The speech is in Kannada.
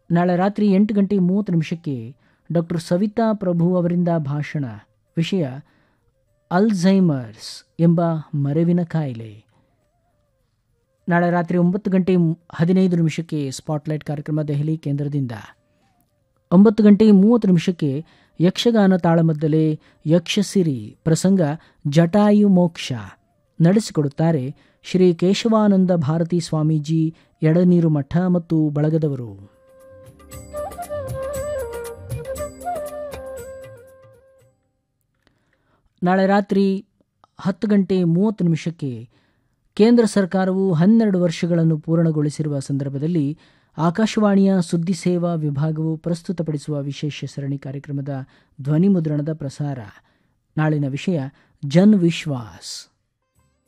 ನಾಳೆ ರಾತ್ರಿ ಎಂಟು ಗಂಟೆ ಮೂವತ್ತು ನಿಮಿಷಕ್ಕೆ ಡಾಕ್ಟರ್ ಸವಿತಾ ಪ್ರಭು ಅವರಿಂದ ಭಾಷಣ ವಿಷಯ ಅಲ್ಝೈಮರ್ಸ್ ಎಂಬ ಮರೆವಿನ ಕಾಯಿಲೆ ನಾಳೆ ರಾತ್ರಿ ಒಂಬತ್ತು ಗಂಟೆ ಹದಿನೈದು ನಿಮಿಷಕ್ಕೆ ಸ್ಪಾಟ್ಲೈಟ್ ಕಾರ್ಯಕ್ರಮ ದೆಹಲಿ ಕೇಂದ್ರದಿಂದ ಒಂಬತ್ತು ಗಂಟೆ ಮೂವತ್ತು ನಿಮಿಷಕ್ಕೆ ಯಕ್ಷಗಾನ ತಾಳಮದ್ದಲೆ ಯಕ್ಷಸಿರಿ ಪ್ರಸಂಗ ಜಟಾಯು ಮೋಕ್ಷ ನಡೆಸಿಕೊಡುತ್ತಾರೆ ಶ್ರೀ ಕೇಶವಾನಂದ ಭಾರತಿ ಸ್ವಾಮೀಜಿ ಎಡನೀರು ಮಠ ಮತ್ತು ಬಳಗದವರು ನಾಳೆ ರಾತ್ರಿ ಹತ್ತು ಗಂಟೆ ಮೂವತ್ತು ನಿಮಿಷಕ್ಕೆ ಕೇಂದ್ರ ಸರ್ಕಾರವು ಹನ್ನೆರಡು ವರ್ಷಗಳನ್ನು ಪೂರ್ಣಗೊಳಿಸಿರುವ ಸಂದರ್ಭದಲ್ಲಿ ಆಕಾಶವಾಣಿಯ ಸುದ್ದಿ ಸೇವಾ ವಿಭಾಗವು ಪ್ರಸ್ತುತಪಡಿಸುವ ವಿಶೇಷ ಸರಣಿ ಕಾರ್ಯಕ್ರಮದ ಧ್ವನಿ ಮುದ್ರಣದ ಪ್ರಸಾರ ನಾಳಿನ ವಿಷಯ ಜನ್ ವಿಶ್ವಾಸ್